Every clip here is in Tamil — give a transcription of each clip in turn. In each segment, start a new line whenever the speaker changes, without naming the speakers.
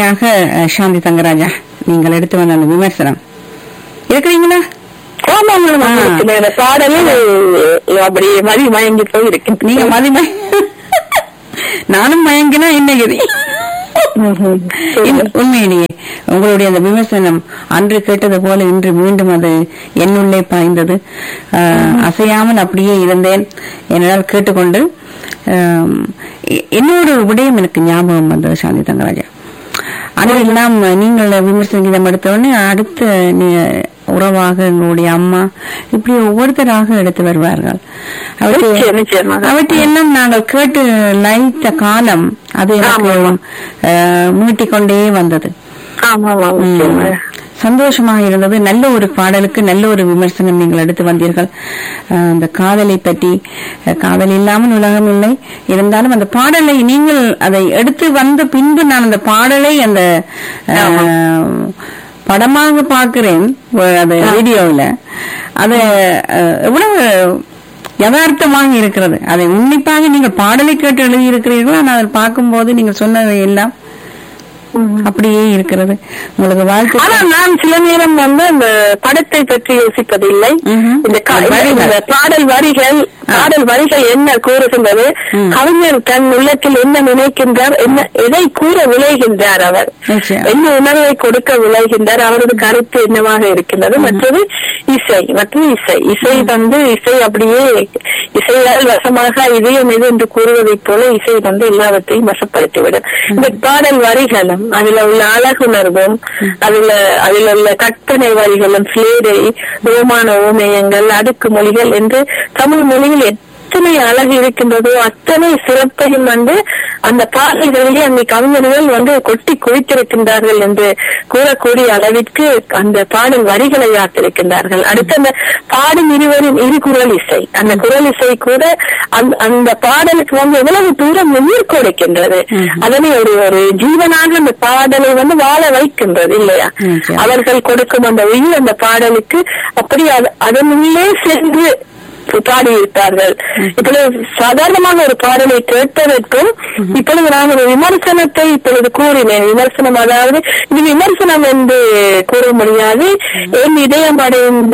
அடுத்தபடியாக அஹ், சாந்தி தங்கராஜா நீங்கள் எடுத்து வந்த அந்த விமர்சனம் இருக்கிறீங்களா
ஆமா மேடம்
ஆ.
உங்களுக்கு இந்த பாடலும் அப்படியே மதி மயங்கி போய் இருக்கு
நீங்க மதிமை நானும் மயங்கினா என்ன கதி இல்ல, உண்மையிலேயே உங்களுடைய அந்த விமர்சனம் அன்று கேட்டது போல இன்று மீண்டும் அது என்னுள்ளே பாய்ந்தது ஆஹ், அசையாமல் அப்படியே இருந்தேன் என்னால் கேட்டுக்கொண்டு ஆம், எ- இன்னொரு விடயம் எனக்கு ஞாபகம் வந்தது சாந்தி தங்கராஜா அன்றைக்கெல்லாம் நீங்கள் விமர்சன கீதம் எடுத்த உடனே அடுத்த நீ- உறவாக எங்களுடைய அம்மா இப்படி ஒவ்வொருத்தராக எடுத்து வருவார்கள் அவற்றை
நிச்சயம், நிச்சயமாக.
அவற்றை எல்லாம் நாங்கள் கேட்டு லைத்த காலம் அது எனக்கு அஹ், மீட்டிக்கொண்டே வந்தது
ஆமா ஆமா
ம்.
நிச்சயமாக.
சந்தோஷமாக இருந்தது நல்ல ஒரு பாடலுக்கு நல்ல ஒரு விமர்சனம் நீங்கள் எடுத்து வந்தீர்கள் அஹ், அந்த காதலை பற்றி அஹ், காதல் இல்லாமல் உலகம் இல்லை இருந்தாலும் அந்த பாடலை நீங்கள் அதை எடுத்து வந்த பின்பு நான் அந்த பாடலை அந்த அஹ், படமாக பார்க்கிறேன் வ- அந்த வீடியோவில் அது அஹ், எவ்வளவு யதார்த்தமாக இருக்கிறது அதை உன்னிப்பாக நீங்கள் பாடலை கேட்டு எழுதியிருக்கிறீர்கள் ஆனால் அதை பார்க்கும்போது நீங்கள் சொன்னதை எல்லாம் அப்படியே இருக்கிறது உங்களுக்கு வாழ்த்து
ஆனா நான் சில நேரம் வந்து அந்த படத்தை பற்றி யோசிப்பதில்லை
ம்ஹும்.
இந்த கா-
வரிகள்.
இந்த பாடல் வரிகள் பாடல் வரிகள் என்ன கூறுகின்றது
ம்.
கவிஞர் தன் உள்ளத்தில் என்ன நினைக்கின்றார் என்ன எதை கூற விளைகின்றார் அவர்
நிச்சயம்.
என்ன உணர்வை கொடுக்க விளைகின்றார் அவரது கருத்து என்னவாக இருக்கின்றது மற்றது இசை மற்றும் இசை இசை வந்து இசை அப்படியே இசையால் வசமாக இதயம் இது என்று கூறுவதைப் போல இசை வந்து எல்லாவற்றையும் வசப்படுத்திவிடும் இந்த பாடல் வரிகளும் அதுல உள்ள அழகுணர்வும் அதுல அதுல உள்ள கற்பனை வரிகளும் சிலேடை ரோமான ஓமயங்கள் அடுக்கு மொழிகள் என்று தமிழ் மொழியில் எத்தனை அழகு இருக்கின்றதோ அத்தனை சிறப்பையும் வந்து அந்த பாடல்களிலே அந்த கவிஞர்கள் வந்து கொட்டி குவித்திருக்கின்றார்கள் என்று கூறக்கூடிய அளவிற்கு அந்த பாடல் வரிகளை ஆத்திருக்கின்றார்கள் அடுத்து அந்த பாடும் இருவரின் இரு குரல் இசை அந்த குரல் இசை கூட அந்த அந்த பாடலுக்கு வந்து எவ்வளவு தூரம் உயிர் கொடுக்கின்றது அதனை ஒரு ஒரு ஜீவனாக அந்த பாடலை வந்து வாழ வைக்கின்றது இல்லையா
நிச்சயம்.
அவர்கள் கொடுக்கும் அந்த உயிர் அந்த பாடலுக்கு அப்படி அது- அதனுள்ளே சென்று பாடியிருப்பார்கள் இப்பொழுது சாதாரணமாக ஒரு பாடலை கேட்பதற்கும் இப்பொழுது நான் ஒரு விமர்சனத்தை இப்பொழுது கூறினேன் விமர்சனம் அதாவது இது விமர்சனம் என்று கூற முடியாது என் இதயம் அடைந்த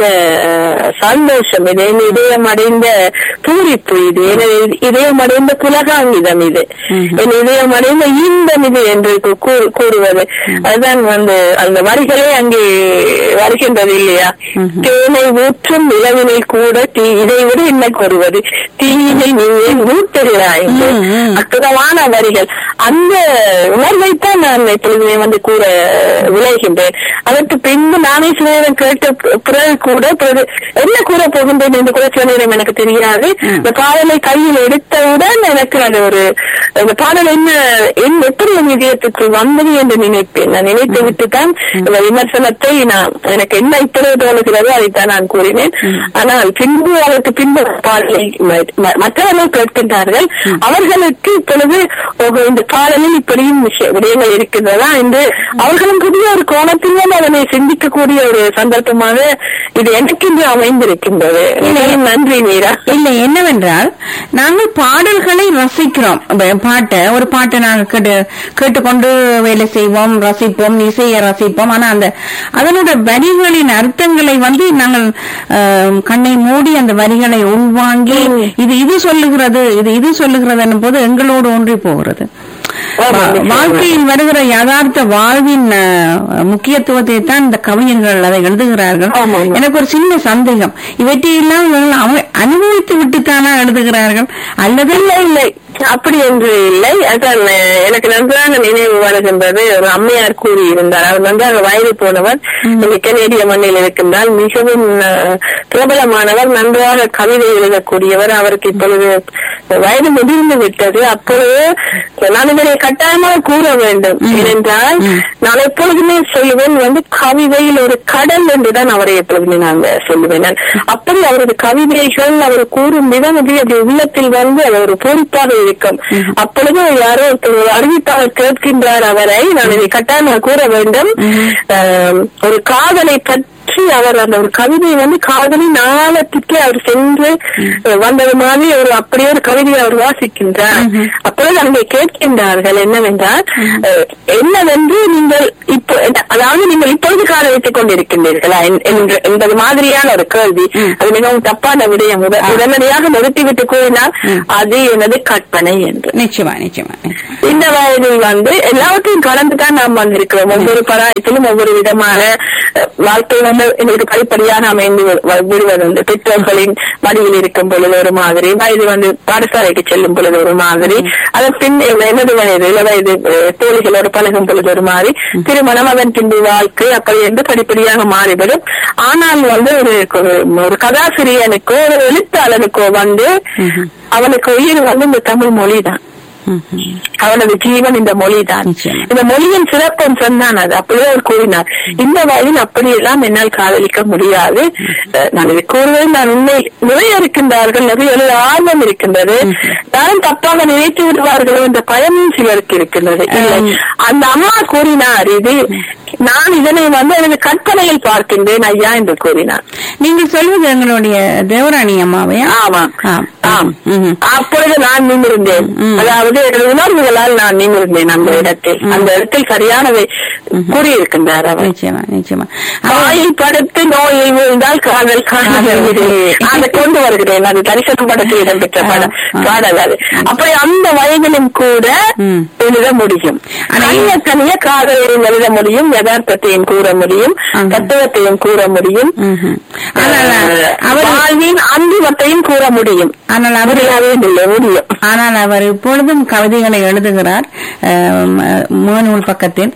சந்தோஷம் இது என் இதயம் அடைந்த பூரிப்பு இது என் இதயம் அடைந்த புலகாங்கிதம் இது என் இதயம் அடைந்த இன்பம் இது என்று கூ- கூ- கூறுவது அதுதான் வந்து அந்த வரிகளே அங்கே வருகின்றது இல்லையா தேனை ஊற்றும் நிலவினை கூட தீ இதை விட என்ன கூறுவது தீயினை நீ ஏன் ஊட்டுகிறாய் என்று.
ம், ம்.
அற்புதமான வரிகள் அந்த உணர்வைத்தான் நான் இப்பொழுதுமே வந்து கூற விளைகின்றேன் அதற்கு பின்பு நானே சில நேரம் கேட்ட பி- பிறகு கூட பிறகு என்ன கூற போகின்றேன் என்று கூட சில நேரம் எனக்கு தெரியாது இந்த பாடலை கையில் எடுத்தவுடன் எனக்கு அது ஒரு இந்த பாடல் என்ன என் எப்படி என் இதயத்துக்குள் வந்தது என்று நினைப்பேன் நான் நினைத்து விட்டு தான் இந்த விமர்சனத்தை நான் எனக்கு என்ன இப்பொழுது தோணுகிறதோ அதைத்தான் நான் கூறினேன் ஆனால் பின்பு அதற்கு பின்பு பாடலை ம- ம- மற்றவர்கள் கேட்கின்றார்கள் அவர்களுக்கு இப்பொழுது ஓஹோ, இந்த பாடலில் இப்படியும் விஷய- விடயங்கள் இருக்கின்றதா என்று அவர்களும் புதிய ஒரு கோணத்திலும் அதனை சிந்திக்கக்கூடிய ஒரு சந்தர்ப்பமாக இது எனக்கு இன்று அமைந்திருக்கின்றது மிகவும் நன்றி மீரா
இல்லை என்னவென்றால் நாங்கள் பாடல்களை ரசிக்கிறோம் அப்ப பாட்டை ஒரு பாட்டை நாங்கள் கேட்டு கேட்டுக்கொண்டு வேலை செய்வோம் ரசிப்போம் இசையை ரசிப்போம் ஆனா அந்த அதனோட வரிகளின் அர்த்தங்களை வந்து நாங்கள் ஆம், கண்ணை மூடி அந்த வரிகளை உள்வாங்கி இது இது சொல்லுகிறது இது இது சொல்லுகிறது போது எங்களோடு ஒன்றி போகிறது
ஆமா,
வா-
நிச்சயமா.
வாழ்க்கையில் வருகிற யதார்த்த வாழ்வின் அஹ், முக்கியத்துவத்தை தான் இந்த கவிஞர்கள் அதை எழுதுகிறார்கள்
ஆமா, ஆமா.
எனக்கு ஒரு சின்ன சந்தேகம் இவற்றையெல்லாம் இவர்கள் அவ- அனுபவித்து விட்டுத்தானா எழுதுகிறார்கள் அல்லது
இல்லை இல்லை அப்படி என்று இல்லை அதான் அஹ், எனக்கு நன்றாக நினைவு வருகின்றது ஒரு அம்மையார் கூறியிருந்தார் அவர் நன்றாக வயது போனவர் இங்க கனேடிய மண்ணில் இருக்கின்றால் மிகவும் அஹ், பிரபலமானவர் நன்றாக கவிதை எழுதக்கூடியவர் அவருக்கு இப்பொழுது வயது முதிர்ந்து விட்டது அப்பொழுது நான் இதனை கட்டாயமாக கூற வேண்டும் ஏனென்றால் நான் எப்பொழுதுமே சொல்லுவேன் வந்து கவிதையில் ஒரு கடல் என்றுதான் அவரை எப்பொழுதுமே நான் சொல்லுவேன் நான் அப்படி அவரது கவிதைகள் அவர் கூறும் விதம் அப்படியே அப்படி உள்ளத்தில் வந்து அது ஒரு பூரிப்பாக இருக்கும் அப்பொழுது யாரோ ஒருத்தர் ஒரு அறிவிப்பாளர் கேட்கின்றார் அவரை நான் இதை கட்டாயம் கூற வேண்டும் அஹ், ஒரு காதலை பற்றி அவர் அந்த ஒரு கவிதை வந்து காதலின் ஆழத்துக்கு அவர் சென்று அஹ், வந்தது மாதிரி ஒரு அப்படியே ஒரு கவிதையை அவர் வாசிக்கின்றார் அப்பொழுது அங்கே கேட்கின்றார்கள் என்னவென்றால் அஹ், என்னவென்று நீங்கள் இப்போ அதாவது நீங்கள் இப்பொழுது காதலித்துக் கொண்டிருக்கின்றீர்களா என்- என்ற- என்பது மாதிரியான ஒரு கேள்வி அது மிகவும் தப்பான விடயம் உட- உடனடியாக நிறுத்திவிட்டு கூறினார் அது எனது கற்பனை என்று
நிச்சயமா நிச்சயமா நிச்சயமா.
இந்த வயதில் வந்து எல்லாவற்றையும் கலந்துதான் நாம் வந்திருக்கிறோம் ஒவ்வொரு பராயத்திலும் ஒவ்வொரு விதமான அஹ், வாழ்க்கை வந்து எங்களுக்கு படிப்படியாக அமைந்து வி- வ- விடுவதுண்டு பெற்றோர்களின் மடியில் இருக்கும் பொழுது ஒரு மாதிரி வயது வந்து பாடசாலைக்கு செல்லும் பொழுது ஒரு மாதிரி அதன் பின் என்ன- எனது வயது இள வயது அஹ், தோழிகளோடு பழகும் பொழுது ஒரு மாதிரி திருமணம் அதன் பின்பு வாழ்க்கை அப்படி என்று படிப்படியாக மாறிவிடும் ஆனால் வந்து ஒரு ஒரு கதாசிரியனுக்கோ ஒரு எழுத்தாளனுக்கோ வந்து அவனுக்கு உயிர் வந்து இந்த தமிழ் மொழிதான்
ம்ஹும்.
அவனது ஜீவன் இந்த மொழிதான்
நிச்சயமா.
இந்த மொழியின் சிறப்பம் சொன்னான் அது அப்படியே அவர் கூறினார் இந்த வயதில் அப்படியெல்லாம் என்னால் காதலிக்க முடியாது அஹ், நான் இதை கூறுவது நான் உண்மை நிறைய இருக்கின்றார்கள் நிறைய எழுத ஆர்வம் இருக்கின்றது நான் தப்பாக நினைத்து விடுவார்களோ என்ற பயமும் சிலருக்கு இருக்கின்றது இல்லை அந்த அம்மா கூறினார் இது நான் இதனை வந்து எனது கற்பனையில் பார்க்கின்றேன் ஐயா என்று கூறினார்
நீங்கள் சொல்வது எங்களுடைய தேவராணி அம்மாவையா
ஆமாம்
ஆம்.
ஆம்
ம்ஹும்.
அப்பொழுது நான் நின்றிருந்தேன்
ம்.
அதாவது எனது உணர்வுகளால் நான் நின்றிருந்தேன் அந்த இடத்தில் அந்த இடத்தில் சரியானதை கூறியிருக்கின்றார் அவர்
நிச்சயமா நிச்சயமா அவர்
வாயில் படுத்து நோயை விழுந்தால் காதல் காதல் அதை கொண்டு வருகிறேன் அது தரிசனம் படத்தில் இடம்பெற்ற படம்
ஆ.
பாடல் அது அப்படி அந்த வயதிலும் கூட
ம்.
எழுத முடியும்
ஆனா
தனிய தனிய காதலையும் எழுத முடியும் யதார்த்தத்தையும் கூற முடியும்
ஆஹா.
தத்துவத்தையும் கூற முடியும்
ம்ஹும். ஆனால்
அஹ்,
அவர்
வாழ்வின் அந்திமத்தையும் கூற முடியும்
ஆனால் அவர்
முடியாதே இல்லை முடியும்
ஆனால் அவர் இப்பொழுதும் கவிதைகளை எழுதுகிறார் அஹ், முகநூல் பக்கத்தில்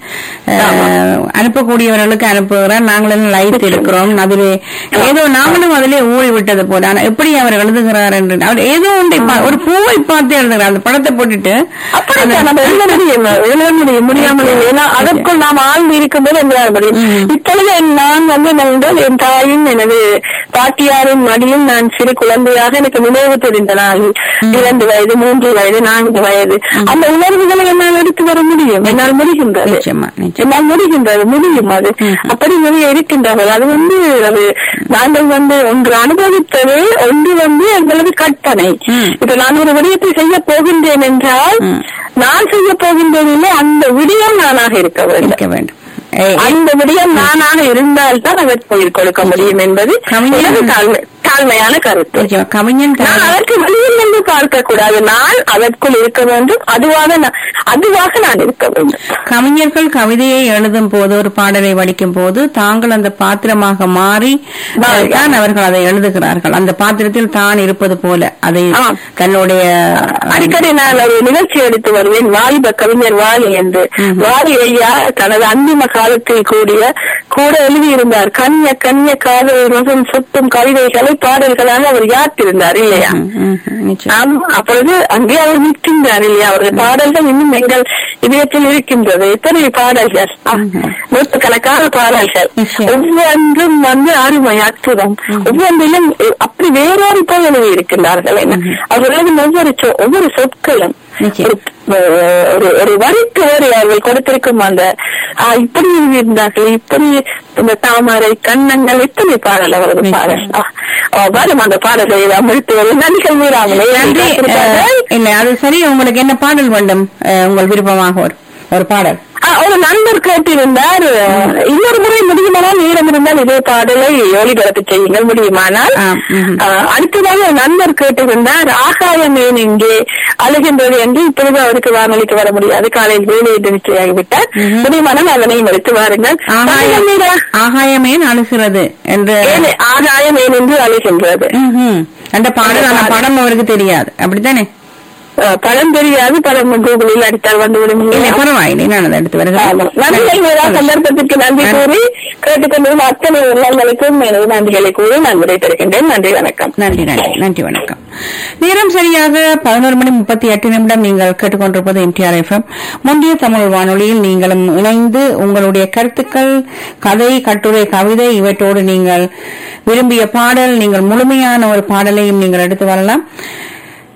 அஹ், அனுப்பக்கூடியவர்களுக்கு அனுப்புகிறார் நாங்களும் லைட் இருக்கிறோம் அதிலே ஏதோ நாங்களும் அதிலே ஊறி விட்டது போல ஆனால் எப்படி அவர் எழுதுகிறார் என்று அவர் ஏதோ ஒன்றை பா- ஒரு பூவை பார்த்து எழுதுகிறார் அந்த படத்தை போட்டுட்டு
அப்படித்தான் நம்ம எழுத முடியும் எழுத முடியும் முடியாமல் இல்லை. ஏன்னா அதற்குள் நாம் ஆழ்ந்து இருக்கும்போது எங்களால் முடியும் இப்பொழுது நான் வந்து என்னவென்றால் என் தாயும் எனது பாட்டியாரின் மடியும் நான் சிறு குழந்தையாக எனக்கு நினைவு தெரிந்த நாள் இரண்டு வயது மூன்று வயது நான்கு வயது அந்த உணர்வுகளை என்னால் எடுத்து வர முடியும் என்னால் முடிகின்றது
நிச்சயமா நிச்சயம்
என்னால் முடிகின்றது முடியும் அது அப்படி நிறைய இருக்கின்றார்கள் அது வந்து அது நாங்கள் வந்து ஒன்று அனுபவித்தது ஒன்று வந்து எங்களது கற்பனை
ம்.
இப்ப நான் ஒரு விடயத்தை செய்ய போகின்றேன் என்றால்
ம்.
நான் செய்ய போகின்றேன் இல்லை அந்த விடயம் நானாக இருக்க வேண்டும்
இருக்க வேண்டும் ஏய்,
அந்த விடயம் நானாக இருந்தால்தான் அதற்கு உயிர் கொடுக்க முடியும் என்பது
கவிஞர்
எனது தாழ்மை- தாழ்மையான கருத்து
நிச்சயமா. கவிஞன்
நான்
கவிதை-
அதற்கு வெளியில் நின்று பார்க்க கூடாது நான் அதற்குள் இருக்க வேண்டும் அதுவாக நான் அதுவாக நான் இருக்க வேண்டும்
கவிஞர்கள் கவிதையை எழுதும் போது ஒரு பாடலை வடிக்கும் போது தாங்கள் அந்த பாத்திரமாக மாறி
மாறி.
தான் அவர்கள் அதை எழுதுகிறார்கள் அந்த பாத்திரத்தில் தான் இருப்பது போல அதை
ஆ.
தன்னுடைய
அடிக்கடி நான் ஒரு நிகழ்ச்சி எடுத்து வருவேன் வாலிப கவிஞர் வாலி என்று வாலி ஐயா தனது அந்திம காலத்தில் கூடிய கூட எழுதியிருந்தார் கன்ய கன்ய காதல் ரசம் சொத்தும் கவிதைகளை பாடல்களாக அவர் யாத்திருந்தார் இல்லையா
ம், ம், ம், நிச்சயம்.
ஆம் அப்பொழுது அங்கே அவர் நிற்கின்றார் இல்லையா அவரது பாடல்கள் இன்னும் எங்கள் இதயத்தில் இருக்கின்றது எத்தனை பாடல்கள் ஆ, நூற்றுக்கணக்கான பாடல்கள்
நிச்சயம்.
ஒவ்வொன்றும் வந்து அருமை அற்புதம் ஒவ்வொன்றிலும் அஹ், அப்படி வேறொரு போய் எழுதி இருக்கின்றார்கள் என்ன அவர்கள் ஒவ்வொரு சொ- ஒவ்வொரு சொற்களும்
நிச்சயம்.
ஒரு அஹ், ஒரு ஒரு வரிக்கு வேறு அவர்கள் கொடுத்திருக்கும் அந்த ஆ, இப்படி இருந்தார்கள் இப்படி இந்த தாமரை கண்ணங்கள் எத்தனை பாடல் அவரது
நிச்சயம்.
பாடல் ஆ, ஆ, வரும் அந்த பாடலை அமிழ்த்து வரும் நன்றிகள் மீறாமலே
நன்றி அஹ், இல்ல அது சரி உங்களுக்கு என்ன பாடல் வேண்டும் அஹ், உங்கள் விருப்பமாக ஒரு ஒரு பாடல்
ஆ, ஒரு நண்பர் கேட்டிருந்தார் இன்னொரு முறை முடியுமானால் நேரம் இருந்தால் இதே பாடலை ஒளிபரப்பு செய்யுங்கள் முடியுமானால்
ஆ, ம்ஹும்.
ஆ, அடுத்ததாக ஒரு நண்பர் கேட்டிருந்தார் ஆகாயம் ஏன் இங்கே அழுகின்றது என்று இப்பொழுது அவருக்கு வானொலிக்கு வர முடியாது காலையில் வேலை நிச்சயாகிவிட்டார் முடியுமானால் அதனையும் எடுத்து வாருங்கள்
ஆகாயம்
மீரா,
ஆகாயமே அழுகிறது என்று
ஏன் ஆகாயம் ஏன் என்று அழுகின்றது
ம்ஹும். அந்த பாடல் அந்த படம் அவருக்கு தெரியாது அப்படித்தானே
ஆ, படம் தெரியாது படம் கூகுளில் அடித்தால் வந்துவிடும்
இல்லை பரவாயில்லை நான் அதை எடுத்து
ஆமா. நன்றிகள் மீரா,
வருகிறேன்
சந்தர்ப்பத்திற்கு நன்றி கூறி கேட்டுக்கொண்டிருந்த அத்தனை உள்ளங்களுக்கும் எனது நன்றிகளை கூறி நான் விடைபெறுகின்றேன் நன்றி வணக்கம்
நன்றி நன்றி நன்றி வணக்கம் நேரம் சரியாக பதினோரு மணி முப்பத்தி எட்டு நிமிடம் நீங்கள் கேட்டுக்கொண்டிருப்பது எம்டிஆர் எஃப்எம் முந்தைய தமிழ் வானொலியில் நீங்களும் இணைந்து உங்களுடைய கருத்துக்கள் கதை கட்டுரை கவிதை இவற்றோடு நீங்கள் விரும்பிய பாடல் நீங்கள் முழுமையான ஒரு பாடலையும் நீங்கள் எடுத்து வரலாம்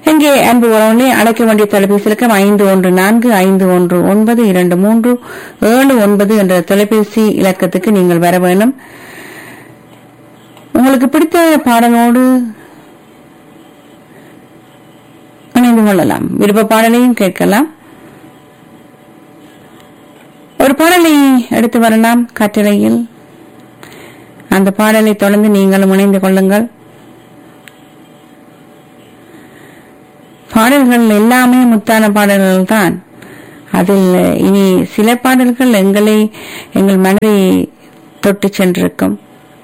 இங்கே அன்பு உறவுகளை அழைக்க வேண்டிய தொலைபேசி இலக்கம் ஐந்து ஒன்று நான்கு ஐந்து ஒன்று ஒன்பது இரண்டு மூன்று ஏழு ஒன்பது என்ற தொலைபேசி இலக்கத்துக்கு நீங்கள் வர வேண்டும் உங்களுக்கு பிடித்த பாடலோடு இணைந்து கொள்ளலாம் விருப்ப பாடலையும் கேட்கலாம் ஒரு பாடலை எடுத்து வரலாம் கட்டளையில் அந்த பாடலை தொடர்ந்து நீங்களும் இணைந்து கொள்ளுங்கள் பாடல்கள் எல்லாமே முத்தான பாடல்கள் தான் அதில் இனி சில பாடல்கள் எங்களை எங்கள் மனதை தொட்டு சென்றிருக்கும்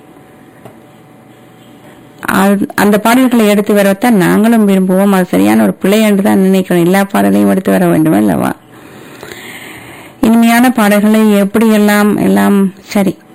அது- அந்த பாடல்களை எடுத்து வரத்தான் நாங்களும் விரும்புவோம் அது சரியான ஒரு பிழை என்று தான் நினைக்கிறோம் எல்லா பாடலையும் எடுத்து வர வேண்டும் அல்லவா இனிமையான பாடல்களை எப்படியெல்லாம் எல்லாம் சரி